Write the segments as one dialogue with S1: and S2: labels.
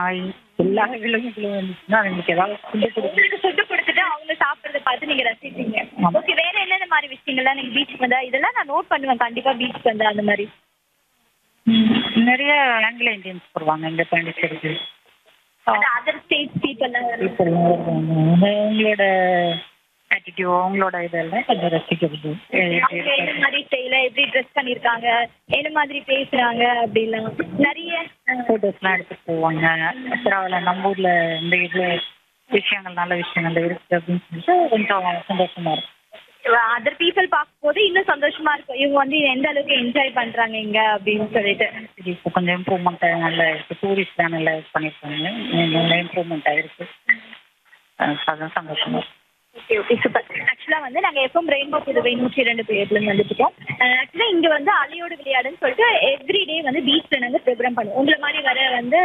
S1: நாய் எல்லா விலங்குகளும் வந்துச்சுன்னா அதுங்களுக்கு ஏதாவது ஃபுட்டு கொடுக்கணும்
S2: உங்களுக்கு ஃபுட்டு கொடுத்துட்டு அவங்க சாப்பிடுறத பார்த்து நீங்க ரசிப்பீங்க
S1: ஆமா.
S2: ஓகே வேற என்னென்ன மாதிரி விஷயங்கள்லாம் நீங்க பீச்சுக்கு வந்தா இதெல்லாம் நான் நோட் பண்ணுவேன் கண்டிப்பா பீச்சுக்கு வந்தா அந்த மாதிரி
S1: நிறைய ஆங்கில இந்தியன்ஸ் வருவாங்க இந்த பாண்டிச்சேரிக்கு
S2: அதர் ஸ்டேட் பீப்புள்
S1: இப்போ அவங்களோட ஆட்டிடியூட் அவங்களோட இதெல்லாம் கொஞ்சம் ரசிக்கிறது
S2: அவங்க என்ன மாதிரி ஸ்டைல எப்படி ட்ரெஸ் பண்ணிருக்காங்க என்ன மாதிரி பேசுறாங்க அப்படிலாம் நிறைய அஹ்,
S1: ஃபோட்டோஸ்லாம் எடுத்துட்டு போவாங்க பரவாயில்ல நம்ம ஊர்ல இந்த இது விஷயங்கள் நல்ல விஷயங்கள் இருக்கு அப்படின்னு சொல்லிட்டு கொஞ்சம் சந்தோஷமா இருக்கும்
S2: அதர் பீப்புள் பார்க்கும்போது இன்னும் சந்தோஷமா இருக்கும் இவங்க வந்து எந்த அளவுக்கு என்ஜாய் பண்றாங்க இங்க அப்படின்னு சொல்லிட்டு
S1: சரி இப்போ கொஞ்சம் இம்ப்ரூவ்மெண்ட் நல்லா இருக்கு டூரிஸ்ட்லாம் நல்லா இது பண்ணியிருக்காங்க நல்லா இம்ப்ரூவ்மெண்ட் ஆயிருக்கு அஹ் அதான் சந்தோஷமா இருக்கு
S2: ஓகே ஓகே சூப்பர் ஆக்சுவலா வந்து நாங்க எஃப்எம் ரெயின்போ புதுவை நூற்றி ரெண்டு பேர்ல இருந்து வந்துருக்கோம் ஆக்சுவலா இங்க வந்து அலையோடு விளையாடுன்னு சொல்லிட்டு எவ்ரிடே வந்து பீச்ல நாங்க ப்ரோக்ராம் பண்ணுவோம் உங்களை மாதிரி வர வந்து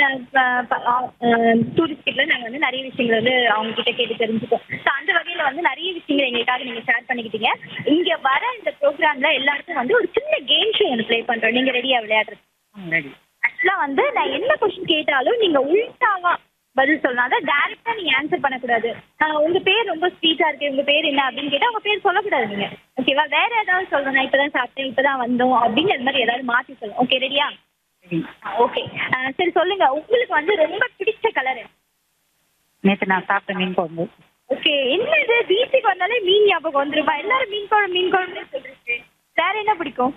S2: டூரிஸ்ட் கிட்ட நாங்க வந்து நிறைய விஷயங்கள் வந்து அவங்க கிட்ட கேட்டு தெரிஞ்சுப்போம் ஸோ அந்த வகையில வந்து நிறைய விஷயங்கள் எங்களுக்காக நீங்க ஷேர் பண்ணிக்கிட்டீங்க இங்க வர இந்த ப்ரோக்ராம்ல எல்லாருக்கும் வந்து ஒரு சின்ன கேம் ஷோ ஒன்று ப்ளே பண்றோம் நீங்க ரெடியா விளையாடுறது
S1: ரெடி
S2: ஆக்சுவலா வந்து நான் என்ன கொஸ்டின் கேட்டாலும் நீங்க உள்டாவா பதில் சொல்லலாம் அதான் டைரக்டா நீங்க ஆன்சர் பண்ணக்கூடாது ஆஹ் உங்க பேர் ரொம்ப ஸ்வீட்டா இருக்கு உங்க பேர் என்ன அப்படின்னு கேட்டா உங்க பேர் சொல்லக்கூடாது நீங்க ஓகேவா வேற ஏதாவது சொல்லணும் நான் இப்பதான் சாப்பிட்டேன் இப்பதான் வந்தோம் அப்படின்னு அது மாதிரி ஏதாவது மாத்தி சொல்லணும் ஓகே ரெடியா
S1: ரெடி
S2: ஓகே சரி சொல்லுங்க உங்களுக்கு வந்து ரொம்ப பிடிச்ச கலர்
S1: நேற்று நான் சாப்பிட்ட மீன் குழம்பு
S2: ஓகே என்னது பீச்சுக்கு வந்தாலே மீன் ஞாபகம் வந்துருமா எல்லாரும் மீன் குழம்பு மீன் குழம்புன்னு சொல்றீங்க வேற என்ன பிடிக்கும்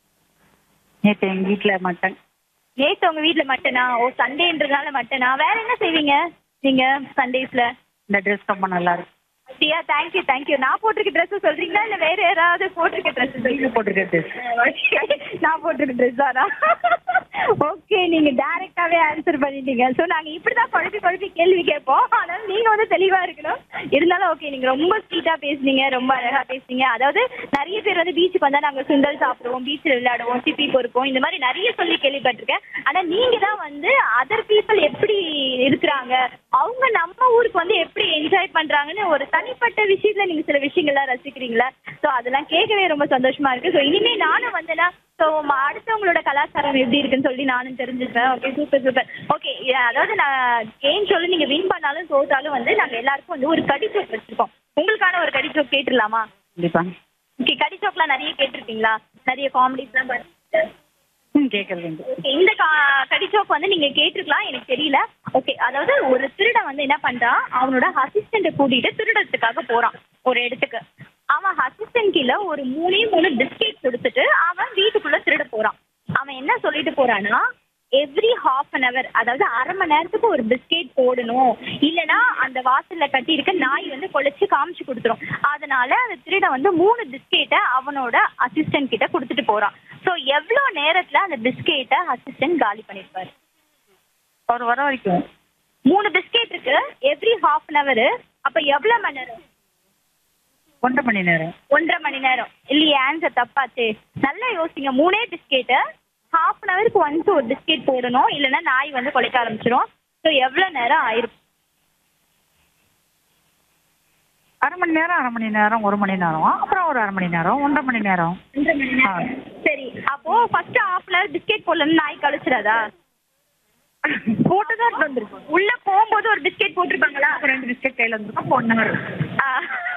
S1: நேற்று எங்கள் வீட்டில் மட்டன்
S2: நேத்து உங்க வீட்ல மட்டனா ஓ சண்டேன்றதுனால மட்டனா வேற என்ன செய்வீங்க நீங்க சண்டேஸ்ல
S1: இந்த ட்ரெஸ் ரொம்ப நல்லா இருக்கு
S2: அப்படியா தேங்க்யூ தேங்க்யூ நான் போட்டிருக்க ட்ரெஸ் சொல்றீங்களா இல்ல வேற யாராவது போட்டிருக்க ட்ரெஸ்
S1: நீங்க போட்டிருக்க ட்ரெஸ்
S2: நான் போட்டிருக்க ட்ரெஸ் தானா ஓகே நீங்க டைரக்டாவே ஆன்சர் பண்ணிட்டீங்க சோ நாங்க இப்படிதான் குழப்பி குழப்பி கேள்வி கேட்போம் ஆனா நீங்க வந்து தெளிவா இருக்கணும் இருந்தாலும் ஓகே நீங்க ரொம்ப ஸ்வீட்டா பேசுனீங்க ரொம்ப அழகா பேசுனீங்க அதாவது நிறைய பேர் வந்து பீச்சுக்கு வந்தா நாங்க சுண்டல் சாப்பிடுவோம் பீச்சில் விளையாடுவோம் சிப்பி பொறுப்போம் இந்த மாதிரி நிறைய சொல்லி கேள்விப்பட்டிருக்கேன் ஆனா நீங்க தான் வந்து அதர் பீப்புள் எப்படி இருக்கிறாங்க அவங்க நம்ம ஊருக்கு வந்து எப்படி என்ஜாய் பண்றாங்கன்னு ஒரு தனிப்பட்ட விஷயத்துல நீங்க சில விஷயங்கள்லாம் ரசிக்கிறீங்களா சோ அதெல்லாம் கேட்கவே ரொம்ப சந்தோஷமா இருக்கு சோ இனிமே நானும் வந்தேன்னா ஸோ அடுத்தவங்களோட கலாச்சாரம் எப்படி இருக்குன்னு சொல்லி நானும் தெரிஞ்சுப்பேன் ஓகே சூப்பர் சூப்பர் ஓகே அதாவது நான் கேம் சொல்லி நீங்க வின் பண்ணாலும் தோத்தாலும் வந்து நாங்க எல்லாருக்கும் வந்து ஒரு கடிச்சோக் வச்சிருக்கோம் உங்களுக்கான ஒரு கடிச்சோக் கேட்டுடலாமா
S1: கண்டிப்பாக
S2: ஓகே கடிச்சோக்லாம் நிறைய கேட்டிருக்கீங்களா நிறைய காமெடிஸ்லாம் பார்த்து
S1: ம் கேட்கறது உண்டு
S2: ஓகே இந்த கா- கடிச்சோக் வந்து நீங்க கேட்டிருக்கலாம் எனக்கு தெரியல ஓகே அதாவது ஒரு திருடன் வந்து என்ன பண்றான் அவனோட அசிஸ்டண்ட்டை கூட்டிட்டு திருடத்துக்காக போறான் ஒரு இடத்துக்கு அவன் அசிஸ்டன்ட் கீழே ஒரு மூணே மூணு பிஸ்கெட் கொடுத்துட்டு அவன் வீட்டுக்குள்ள திருட போறான் அவன் என்ன சொல்லிட்டு போறான்னா எவ்ரி ஹாஃப் அன் அவர் அதாவது அரை மணி நேரத்துக்கு ஒரு பிஸ்கெட் போடணும் இல்லனா அந்த வாசல்ல கட்டி இருக்க நாய் வந்து கொலைச்சு காமிச்சு கொடுத்துரும் அதனால அந்த திருடன் வந்து மூணு பிஸ்கெட்டை அவனோட அசிஸ்டன்ட் கிட்ட கொடுத்துட்டு போறான் ஸோ எவ்வளோ நேரத்துல அந்த பிஸ்கெட்டை அசிஸ்டன்ட் காலி பண்ணிருப்பாரு
S1: அவர் வர வரைக்கும்
S2: மூணு பிஸ்கெட் இருக்கு எவ்ரி ஹாஃப் அன் அவர் அப்ப எவ்வளவு மணி நேரம்
S1: ஒன்றரை மணி நேரம்
S2: ஒன்றரை மணி நேரம் இல்லையே ஆன்சர் தப்பாச்சே நல்லா யோசிங்க மூணே பிஸ்கெட்டு ஹாஃப் அன் ஹவருக்கு ஒன்ஸ் ஒரு பிஸ்கெட் போடணும் இல்லைன்னா நாய் வந்து கொலைக்க ஆரம்பிச்சிடும் ஸோ எவ்வளோ நேரம் ஆயிருக்கும்
S1: அரை மணி நேரம் அரை மணி நேரம் ஒரு மணி நேரம் அப்புறம் ஒரு அரை மணி நேரம் ஒன்றரை மணி நேரம்
S2: ஒன்றரை மணி நேரம் சரி அப்போ first half an hour biscuit போடலன்னு நாய் கழிச்சிடாதா
S1: போட்டுதான் வந்துருக்கும்
S2: உள்ள போகும்போது ஒரு பிஸ்கெட் போட்டிருப்பாங்களா
S1: ரெண்டு பிஸ்கெட் கையில் வந்துருக்கும் ஒன் ஹவர்
S2: ஆ.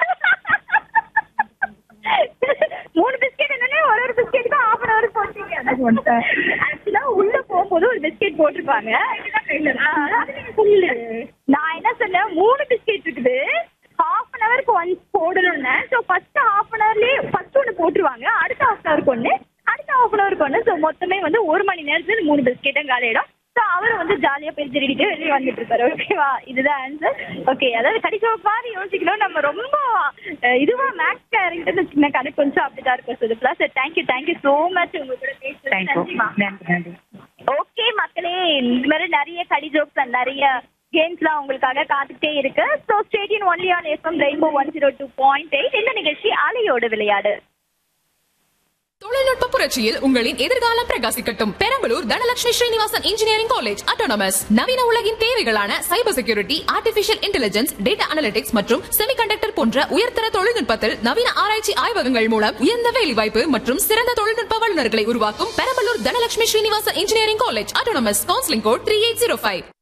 S2: மூணு பிஸ்கெட் என்னன்னா ஒரு ஒரு பிஸ்கெட்டுக்கும் ஹாஃப் அன் ஹவர் போட்டீங்க ஆக்சுவலா உள்ள போகும்போது ஒரு பிஸ்கெட் போட்டிருப்பாங்க ஆ, அது நீங்க சொல்லல நான் என்ன சொன்னேன் மூணு பிஸ்கெட் இருக்குது ஹாஃப் அன் ஹவருக்கு ஒன்ஸ் போடணும்னு ஸோ ஃபர்ஸ்ட் ஹாஃப் அன் ஹவர்லயே ஃபர்ஸ்ட் ஒன்று போட்டுருவாங்க அடுத்த ஹாஃப் அன் ஹவருக்கு ஒன்று அடுத்த ஹாஃப் அன் ஹவருக்கு ஒன்று ஸோ மொத்தமே வந்து ஒரு மணி நேரத்துல மூணு பிஸ்கெட்டும் காலியிடும் ஸோ அவர் வந்து ஜாலியா போய் திருடிட்டு வெளியே வந்துட்டு இருப்பாரு ஓகேவா இதுதான் ஆன்சர் ஓகே அதாவது கடிச்ச மாதிரி யோசிக்கணும் நம்ம ரொம்ப அஹ், இதுவா மேக்ஸ் கேரக்டர் வச்சுக்கணும் கணக்கு கொஞ்சம் அப்படிதான் இருக்கும் sir please sir thank you so much உங்க கூட
S1: தேங்க்யூ
S2: பேசுறது
S1: நன்றி நன்றி
S2: ஓகே மக்களே இந்த மாதிரி நிறைய கடி ஜோக்ஸ் அண்ட் நிறைய கேம்ஸ்லாம் உங்களுக்காக காத்துக்கிட்டே இருக்கு so stay tuned only on FM rainbow one zero two point eight இந்த நிகழ்ச்சி அலையோடு விளையாடு
S3: தொழில்நுட்ப புரட்சியில் உங்களின் எதிர்காலம் பிரகாசிக்கட்டும் Perambalur Dhanalakshmi Srinivasan engineering college autonomous நவீன உலகின் தேவைகளான cyber security artificial intelligence data analytics மற்றும் செமிகண்டக்டர் போன்ற உயர்தர தொழில்நுட்பத்தில் நவீன ஆராய்ச்சி ஆய்வகங்கள் மூலம் உயர்ந்த வேலைவாய்ப்பு மற்றும் சிறந்த தொழில்நுட்ப வல்லுநர்களை உருவாக்கும் Perambalur Dhanalakshmi Srinivasan engineering college autonomous counselling code three eight zero five